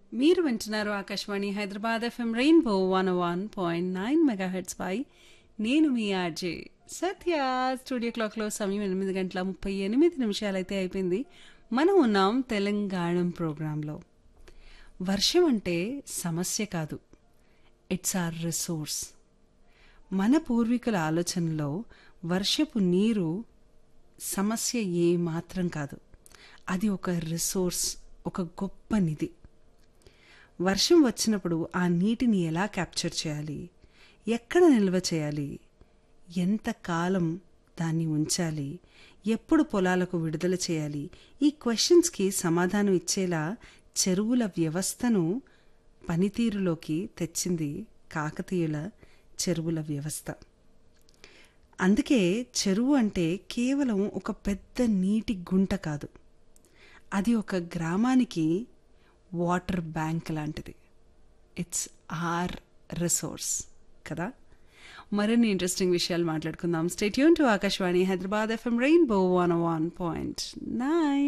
మీరు వింటున్నారు Akashvani Hyderabad FM rainbow one one point nine megahertz పై నేను మీ ఆర్జే సత్య స్టూడియో క్లాక్లో సమయం ఎనిమిది గంటల ముప్పై ఎనిమిది నిమిషాలైతే అయిపోయింది మనం ఉన్నాం తెలంగాణ ప్రోగ్రాంలో వర్షం అంటే సమస్య కాదు ఇట్స్ ఆర్ రిసోర్స్ మన పూర్వీకుల ఆలోచనలో వర్షపు నీరు సమస్య ఏ మాత్రం కాదు అది ఒక రిసోర్స్ ఒక గొప్ప నిధి వర్షం వచ్చినప్పుడు ఆ నీటిని ఎలా క్యాప్చర్ చేయాలి ఎక్కడ నిల్వ చేయాలి ఎంత కాలం దాన్ని ఉంచాలి ఎప్పుడు పొలాలకు విడుదల చేయాలి ఈ క్వశ్చన్స్కి సమాధానం ఇచ్చేలా చెరువుల వ్యవస్థను పనితీరులోకి తెచ్చింది కాకతీయుల చెరువుల వ్యవస్థ అందుకే చెరువు అంటే కేవలం ఒక పెద్ద నీటి గుంట కాదు అది ఒక గ్రామానికి వాటర్ బ్యాంక్ లాంటిది ఇట్స్ ఆర్ రిసోర్స్ కదా మరిన్ని ఇంట్రెస్టింగ్ విషయాలు మాట్లాడుకుందాం stay tuned to Akashvani Hyderabad FM rainbow one one point nine